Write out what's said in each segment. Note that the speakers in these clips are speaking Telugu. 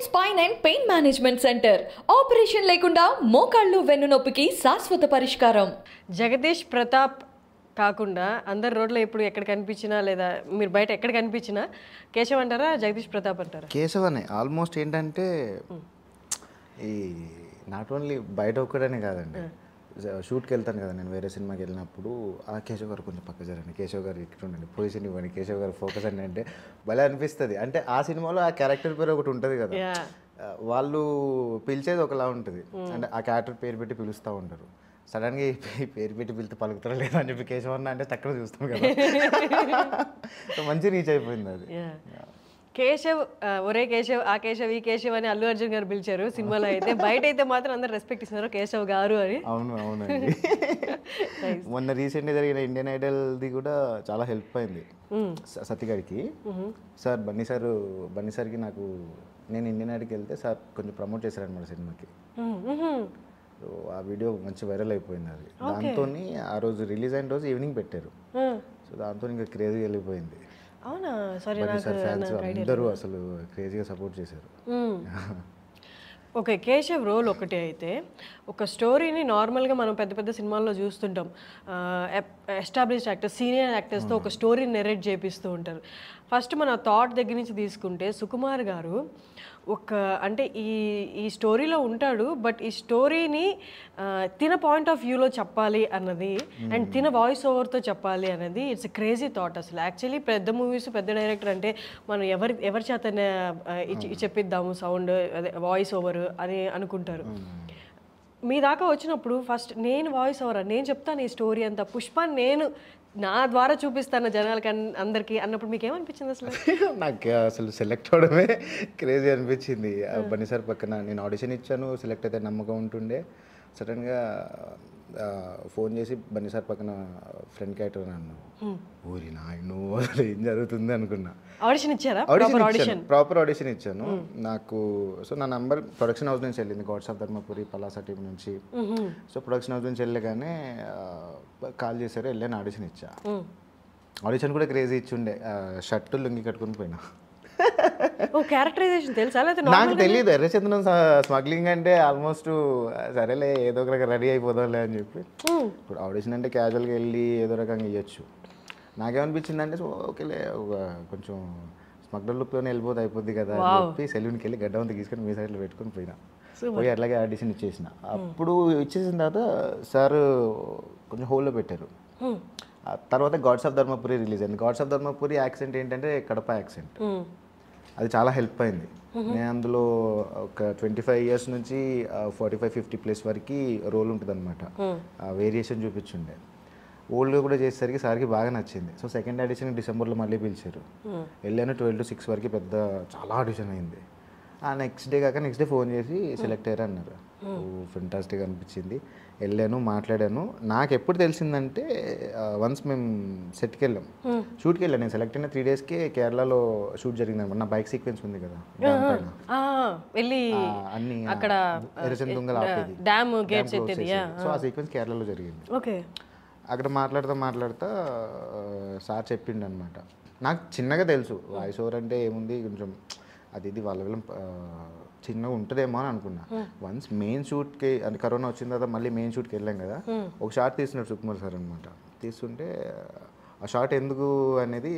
Spine and pain management centre operation లేకుండా మోకాళ్ళు వెన్నునొప్పికి శాశ్వత పరిష్కారం జగదీష్ ప్రతాప్ కాకుండా అందరు రోడ్లో ఎప్పుడు ఎక్కడ కనిపించినా లేదా మీరు బయట ఎక్కడ కనిపించినా కేశవ్ అంటారా జగదీష్ ప్రతాప్ అంటారా కేశవనే ఆల్మోస్ట్ ఏంటంటే ఈ నాట్ ఓన్లీ బయట ఒక్కడనే కాదండి షూట్కి వెళ్తాను కదా నేను వేరే సినిమాకి వెళ్ళినప్పుడు ఆ కేశవ్ గారు కొంచెం పక్క జరండి కేశవ్ గారు ఇక్కడ ఉండండి పొజిషన్ ఇవ్వండి కేశవ్ గారు ఫోకస్ అండి అంటే భలే అనిపిస్తుంది అంటే ఆ సినిమాలో ఆ క్యారెక్టర్ పేరు ఒకటి ఉంటుంది కదా యా ఆ, వాళ్ళు పిలిచేది ఒకలా ఉంటుంది అంటే ఆ క్యారెక్టర్ పేరు పెట్టి పిలుస్తూ ఉంటారు సడన్గా ఈ పే- ఈ పేరు పెట్టి పిలితే పలుకుతారా లేదా అని చెప్పి కేశవ్ అన్న అంటే తక్కువ చూస్తాం కదా సో మంచి రీచ్ అయిపోయింది అది యా కేశవ్ ఆ, ఒరే కేశవ్ ఆ కేశవ్ ఈ కేశవ్ అని అల్లు అర్జున్ గారు పిలిచారు సినిమాలో అయితే బయట అయితే మాత్రం అందరు రెస్పెక్ట్ ఇస్తున్నారు కేశవ్ గారు అని అవును అవునండి మొన్న రీసెంట్గా జరిగిన ఇండియన్ ఐడల్ది కూడా చాలా హెల్ప్ అయింది స- సతీ గారికి సార్ బన్నీ సార్ బన్నీ సార్కి నాకు నేను ఇండియన్ ఐడల్కి వెళ్తే సార్ కొంచెం ప్రమోట్ చేశారనమాట సినిమాకి మ్మ్, మ్మ్. సో ఆ వీడియో మంచి వైరల్ అయిపోయింది అది దాంతో ఆ రోజు రిలీజ్ అయిన రోజు ఈవినింగ్ పెట్టారు మ్మ్. సో దాంతో ఇంకా క్రేజీగా వెళ్ళిపోయింది అవునా సారీ బన్నీ నాకు సార్ ఫ్యాన్స్ అందరూ అసలు క్రేజీగా సపోర్ట్ చేశారు మ్మ్. ఓకే కేశవ్ రోల్ ఒకటి అయితే ఒక స్టోరీని నార్మల్గా మనం పెద్ద పెద్ద సినిమాల్లో చూస్తుంటాం ఎస్టాబ్లిష్డ్ యాక్టర్స్ సీనియర్ యాక్టర్స్తో ఒక స్టోరీని నెరేట్ చేపిస్తూ ఉంటారు ఫస్ట్ మన థాట్ దగ్గర నుంచి తీసుకుంటే సుకుమార్ గారు ఒక అంటే ఈ ఈ స్టోరీలో ఉంటాడు బట్ ఈ స్టోరీని ఆ, తిన పాయింట్ ఆఫ్ వ్యూలో చెప్పాలి అన్నది అండ్ తిన వాయిస్ ఓవర్తో చెప్పాలి అనేది ఇట్స్ క్రేజీ థాట్ అసలు యాక్చువల్లీ పెద్ద మూవీస్ పెద్ద డైరెక్టర్ అంటే మనం ఎవరి ఎవరి చేతనే ఆ, ఇచ్చి- చెప్పిద్దాము సౌండ్ అదే వాయిస్ ఓవర్ అని అనుకుంటారు మీ దాకా వచ్చినప్పుడు ఫస్ట్ నేను వాయిస్ ఓవర్ నేను చెప్తాను ఈ స్టోరీ అంతా పుష్ప నేను నా ద్వారా చూపిస్తాను జనాలకి అన్- అందరికీ అన్నప్పుడు మీకు ఏమనిపించింది అసలు నాకు అసలు సెలెక్ట్ అవడమే క్రేజీ అనిపించింది ఆ బన్నీ సార్ పక్కన నేను ఆడిషన్ ఇచ్చాను సెలెక్ట్ అయితే నమ్మకం ఉంటుండే సడన్గా ఫోన్ చేసి బన్నీ సార్ పక్కన ఫ్రెండ్ క్యారెక్టర్ అన్నాను ఊరి నాయను అసలు ఏం జరుగుతుంది అనుకున్నా ఆడిషన్ ఇచ్చారా ఆడిషన్ ప్రాపర్ ఇచ్చాను ఆడిషన్ ప్రాపర్ ఆడిషన్ ఇచ్చాను నాకు సో నా నంబర్ ప్రొడక్షన్ హౌస్ నుంచి వెళ్ళింది గాడ్స్ ఆఫ్ ధర్మపురి పలాసా టీం నుంచి సో ప్రొడక్షన్ హౌస్ నుంచి వెళ్ళగానే కాల్ చేశారు వెళ్ళాను ఆడిషన్ ఇచ్చా ఆడిషన్ కూడా క్రేజీ ఇచ్చుండే షర్ట్ లుంగి కట్టుకుని పోయినా ఓ క్యారెక్టరైజేషన్ తెలుసా లేకపోతే నాకు తెలియదు ఎర్రచందనం స్మగ్లింగ్ అంటే ఆల్మోస్ట్ సరేలే ఏదో ఒక రకంగా రెడీ అయిపోదాంలే అని చెప్పి ఇప్పుడు ఆడిషన్ అంటే క్యాజువల్గా వెళ్ళి ఏదో రకంగా ఇవ్వచ్చు నాకేమనిపించింది అంటే సో ఓకేలే ఒక కొంచెం స్మగ్లర్ లుక్లోనే వెళ్ళిపోతే అయిపోద్ది కదా అని చెప్పి సెలూన్కి వెళ్ళి గడ్డ అంతా తీసుకొని మీ సైడ్లో పెట్టుకొని పోయినా పోయి అట్లాగే ఆడిషన్ ఇచ్చేసిన అప్పుడు ఇచ్చేసిన తర్వాత సార్ కొంచెం హోల్లో పెట్టారు ఆ తర్వాత గాడ్స్ ఆఫ్ ధర్మపురి రిలీజ్ అయింది గాడ్స్ ఆఫ్ ధర్మపురి యాక్సెంట్ ఏంటంటే కడప యాక్సెంట్ అది చాలా హెల్ప్ అయింది నేను అందులో ఒక ట్వంటీ ఫైవ్ ఇయర్స్ నుంచి ఫార్టీ ఫైవ్ ఫిఫ్టీ ప్లస్ వరకు రోల్ ఉంటుంది అనమాట వేరియేషన్ చూపించుండే ఓల్డ్గా కూడా చేసేసరికి సార్కి బాగా నచ్చింది సో సెకండ్ ఆడిషన్ డిసెంబర్లో మళ్ళీ పిలిచారు వెళ్ళాను ట్వెల్వ్ టు సిక్స్ వరకు పెద్ద చాలా ఆడిషన్ అయింది ఆ నెక్స్ట్ డే కాక నెక్స్ట్ డే ఫోన్ చేసి సెలెక్ట్ అయ్యారు అన్నారు ఫెంటాస్టిక్ అనిపించింది వెళ్ళాను మాట్లాడాను నాకు ఎప్పుడు తెలిసిందంటే వన్స్ మేము సెట్కి వెళ్ళాం షూట్కి వెళ్ళాను నేను సెలెక్ట్ అయిన త్రీ డేస్కి కేరళలో షూట్ జరిగింది అనమాట నా బైక్ సీక్వెన్స్ ఉంది కదా దానిపైన. ఆ, వెళ్ళి ఆ, అన్ని అక్కడ ఎర్రచంద దొంగలు ఆపేది డ్యామ్ Dam గేట్స్ close ఎత్తేది చేసేది. సో ఆ సీక్వెన్స్ కేరళలో జరిగింది ఓకే అక్కడ మాట్లాడుతూ మాట్లాడుతూ సార్ చెప్పిండు అనమాట నాకు చిన్నగా తెలుసు వాయిస్ ఓవర్ అంటే ఏముంది కొంచెం అది ఇది వాళ్ళ వీళ్ళ ఆ, చిన్నగా ఉంటుందేమో అని అనుకున్నా వన్స్ మెయిన్ షూట్కి అది కరోనా వచ్చిన తర్వాత మళ్ళీ మెయిన్ షూట్కి వెళ్ళాం కదా ఒక షార్ట్ తీస్తున్నాడు సుకుమార్ సార్ అనమాట తీస్తుంటే ఆ షార్ట్ ఎందుకు అనేది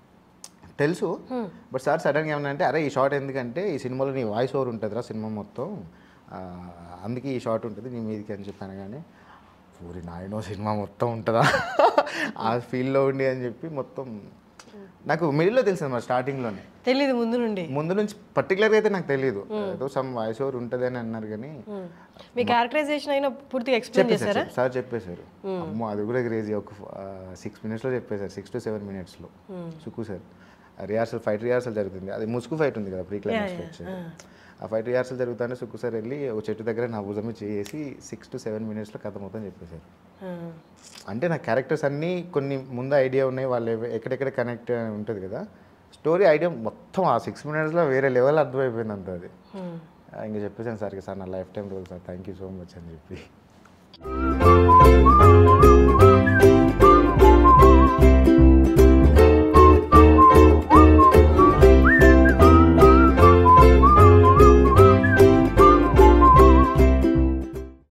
తెలుసు బట్ సార్ సడన్గా ఏమన్నా అంటే అరే ఈ షార్ట్ ఎందుకంటే ఈ సినిమాలో నీ వాయిస్ ఓవర్ ఉంటుందిరా సినిమా మొత్తం ఆ, అందుకే ఈ షార్ట్ ఉంటుంది నీ మీదకి అని చెప్పాను కానీ ఊరి నాయనో సినిమా మొత్తం ఉంటుందా ఆ ఫీల్డ్లో ఉండి అని చెప్పి మొత్తం నాకు మిడిల్లో తెలుసు అనమాట స్టార్టింగ్లోనే తెలీదు ముందు నుండి ముందు నుంచి పర్టికులర్గా అయితే నాకు తెలియదు ఏదో సమ్ వాయిస్ ఓవర్ ఉంటుంది అని అన్నారు కానీ మీ క్యారెక్టరైజేషన్ అయినా పూర్తిగా ఎక్స్ప్లెయిన్ చేశారా చెప్పేశారు సార్ చెప్పేశారు అమ్మో అది కూడా క్రేజీ ఒక సిక్స్ మినిట్స్లో చెప్పేశారు సిక్స్ టు సెవెన్ మినిట్స్లో Sukku sir rehearsal fight rehearsal జరుగుతుంది అది ముసుగు ఫైట్ ఉంది కదా ప్రీ క్లైమాక్స్ వచ్చేది ఆ ఫైట్ రిహార్సల్ జరుగుతుంటే సుక్కు సార్ వెళ్ళి ఒక చెట్టు దగ్గర నా భుజం మీద చేసి సిక్స్ టు సెవెన్ మినిట్స్లో కథ మొత్తం చెప్పేశారు ఆ, అంటే నా క్యారెక్టర్స్ అన్నీ కొన్ని ముందు ఐడియా ఉన్నాయి వాళ్ళు ఎవ- ఎక్కడెక్కడ కనెక్ట్ ఉంటుంది కదా స్టోరీ ఐడియా మొత్తం ఆ సిక్స్ మినిట్స్లో వేరే లెవెల్ అర్థమైపోయింది అంత అది హ్మ్. ఇంకా చెప్పేసాను సార్ సార్ నా lifetime role sir thank you so much అని చెప్పి